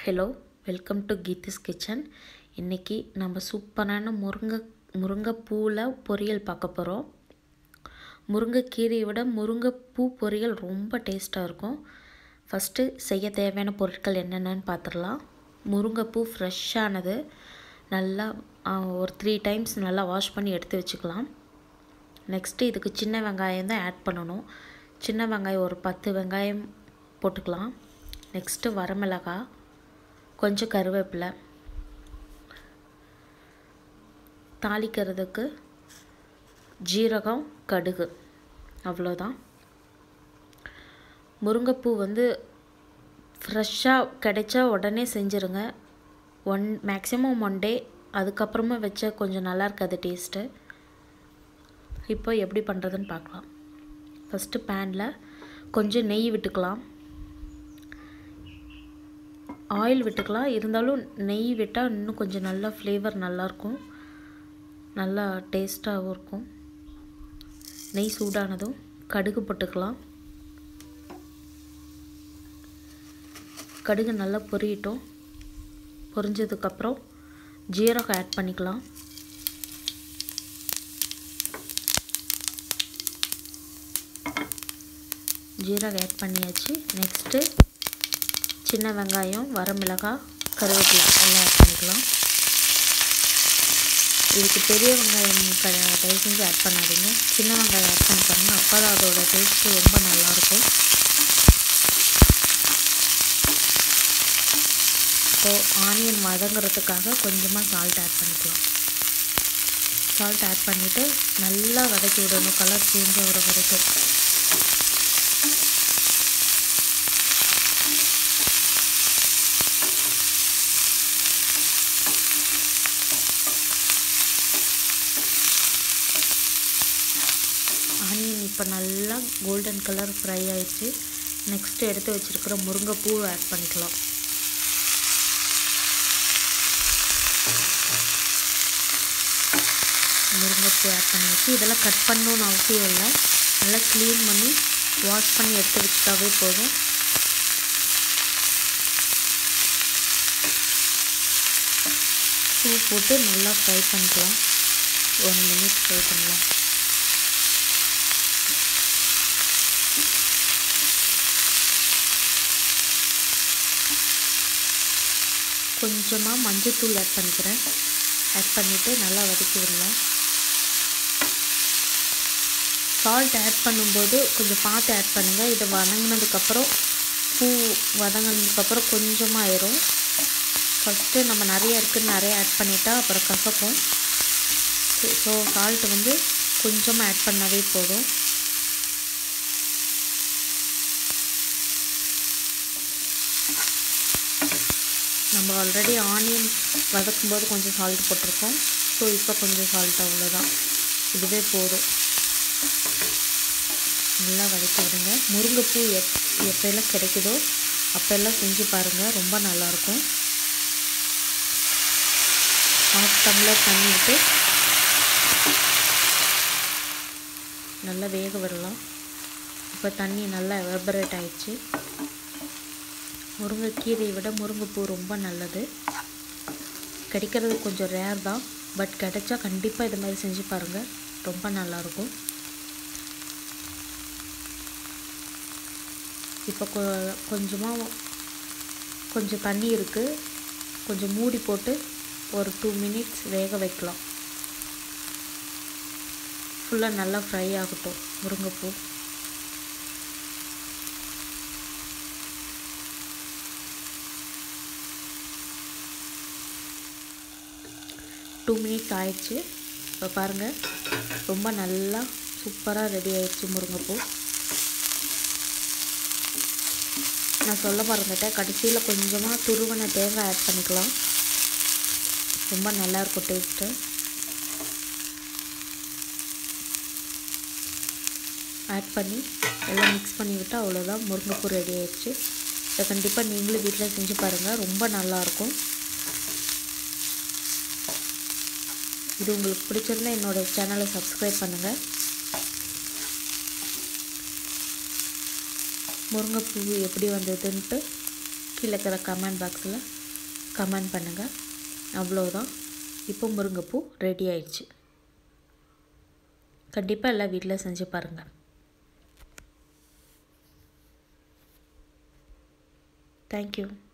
hello welcome to Geethi's kitchen இன்றைக்கி நம்ம சூப்பரான முருங்கை முருங்கைப்பூவில் பொரியல் பார்க்க போகிறோம் முருங்கைக்கீரையை விட முருங்கைப்பூ பொரியல் ரொம்ப டேஸ்ட்டாக இருக்கும் ஃபஸ்ட்டு செய்ய தேவையான பொருட்கள் என்னென்னு பார்த்துடலாம் முருங்கைப்பூ ஃப்ரெஷ்ஷானது நல்லா ஆ, ஒரு த்ரீ டைம்ஸ் நல்லா வாஷ் பண்ணி எடுத்து வச்சுக்கலாம் நெக்ஸ்ட்டு இதுக்கு சின்ன வெங்காயம் தான் ஆட் பண்ணணும் சின்ன வெங்காயம் ஒரு பத்து வெங்காயம் போட்டுக்கலாம் நெக்ஸ்ட்டு வரமிளகாய் கொஞ்சம் கருவேப்பிலை தாளிக்கிறதுக்கு ஜீரகம் கடுகு அவ்வளோதான் முருங்கைப்பூ வந்து ஃப்ரெஷ்ஷாக கிடைச்சா உடனே செஞ்சுருங்க ஒன் மேக்ஸிமம் ஒன் டே அதுக்கப்புறமா வச்சா கொஞ்சம் நல்லா இருக்காது டேஸ்ட்டு இப்போ எப்படி பண்ணுறதுன்னு பார்க்கலாம் ஃபஸ்ட்டு பேனில் கொஞ்சம் நெய் விட்டுக்கலாம் ஆயில் விட்டுக்கலாம் இருந்தாலும் நெய் விட்டால் இன்னும் கொஞ்சம் நல்லா ஃப்ளேவர் நல்லாயிருக்கும் நல்லா டேஸ்ட்டாகவும் இருக்கும் நெய் சூடானதும் கடுகு போட்டுக்கலாம் கடுகு நல்லா பொரியட்டும் பொரிஞ்சதுக்கப்புறம் ஜீரகம் ஆட் பண்ணிக்கலாம் ஜீரகம் ஆட் பண்ணியாச்சு நெக்ஸ்ட்டு சின்ன வெங்காயம் வரமிளகாய் கருவேப்பிலை எல்லாம் ஆட் பண்ணிக்கலாம் இதுக்கு பெரிய வெங்காயம் க தயவு செஞ்சு ஆட் பண்ணாதீங்க சின்ன வெங்காயம் ஆட் பண்ணி பாருங்கள் அப்போ தான் அதோட டேஸ்ட்டு ரொம்ப நல்லாயிருக்கும் ஸோ ஆனியன் வதங்குறதுக்காக கொஞ்சமாக சால்ட் ஆட் பண்ணிக்கலாம் சால்ட் ஆட் பண்ணிவிட்டு நல்லா வதக்கி விடணும் கலர் சேஞ்ச் ஆகிற வரைக்கும் ஆனியன் இப்போ நல்லா கோல்டன் கலர் ஃப்ரை ஆயிடுச்சு நெக்ஸ்ட்டு எடுத்து வச்சுருக்கிற முருங்கைப்பூ ஆட் பண்ணிக்கலாம் முருங்கைப்பூ ஆட் பண்ணியாச்சு இதெல்லாம் கட் பண்ணணும்னு அவசியம் இல்லை நல்லா க்ளீன் பண்ணி வாஷ் பண்ணி எடுத்து வச்சுட்டாவே போதும் பூ போட்டு நல்லா ஃப்ரை பண்ணிக்கலாம் ஒன் மினிட் ஃப்ரை பண்ணலாம் கொஞ்சமாக மஞ்சத்தூள் ஆட் பண்ணிக்கிறேன் ஆட் பண்ணிவிட்டு நல்லா வதக்கி விடலாம் சால்ட் ஆட் பண்ணும்போது கொஞ்சம் பார்த்து ஆட் பண்ணுங்கள் இதை வதங்கினதுக்கப்புறம் பூ வதங்கினதுக்கப்புறம் கொஞ்சமாக ஆயிரும் ஃபஸ்ட்டு நம்ம நிறைய இருக்குன்னு நிறைய ஆட் பண்ணிட்டா அப்புறம் கசக்கும் ஸோ சால்ட் வந்து கொஞ்சமாக ஆட் பண்ணாவே போதும் நம்ம ஆல்ரெடி ஆனியன் வதக்கும் போது கொஞ்சம் சால்ட் போட்டிருக்கோம் ஸோ இப்போ கொஞ்சம் சால்ட் அவ்வளோதான் இதுவே போதும் நல்லா வதக்கி விடுங்க முருங்கைப்பூ எப் எப்போல்லாம் கிடைக்குதோ அப்போல்லாம் செஞ்சு பாருங்கள் ரொம்ப நல்லாயிருக்கும் ஹாஃப் டம்ளர் தண்ணி விட்டு நல்லா வேக விடலாம் இப்போ தண்ணி நல்லா எவபரேட் ஆயிடுச்சு முருங்கைக்கீரையை விட முருங்கைப்பூ ரொம்ப நல்லது கிடைக்கிறது கொஞ்சம் ரேர் தான் பட் கிடைச்சா கண்டிப்பாக இது மாதிரி செஞ்சு பாருங்கள் ரொம்ப நல்லாயிருக்கும் இப்போ கொ கொஞ்சமாக கொஞ்சம் தண்ணி இருக்குது கொஞ்சம் மூடி போட்டு ஒரு டூ மினிட்ஸ் வேக வைக்கலாம் ஃபுல்லாக நல்லா ஃப்ரை ஆகட்டும் முருங்கைப்பூ டூ மினிட்ஸ் ஆயிடுச்சு இப்போ பாருங்கள் ரொம்ப நல்லா சூப்பராக ரெடி ஆயிடுச்சு முருங்கைப்பூ நான் சொல்ல மறந்துட்டேன் கடைசியில் கொஞ்சமாக துருவன தேங்காய் ஆட் பண்ணிக்கலாம் ரொம்ப நல்லாயிருக்கும் டேஸ்ட்டு ஆட் பண்ணி எல்லாம் மிக்ஸ் பண்ணி விட்டால் அவ்வளோதான் முருங்கைப்பூ ரெடி ஆயிடுச்சு இதை கண்டிப்பாக நீங்களும் வீட்டில் செஞ்சு பாருங்கள் ரொம்ப நல்லாயிருக்கும் இது உங்களுக்கு பிடிச்சிருந்தா என்னோடய சேனலை சப்ஸ்கிரைப் பண்ணுங்கள் முருங்கைப்பூ எப்படி வந்ததுன்ட்டு கீழே இருக்கிற கமெண்ட் பாக்ஸில் கமெண்ட் பண்ணுங்கள் அவ்வளோதான் இப்போ முருங்கைப்பூ ரெடி ஆயிடுச்சு கண்டிப்பாக எல்லாம் வீட்டில் செஞ்சு பாருங்கள் தேங்க்யூ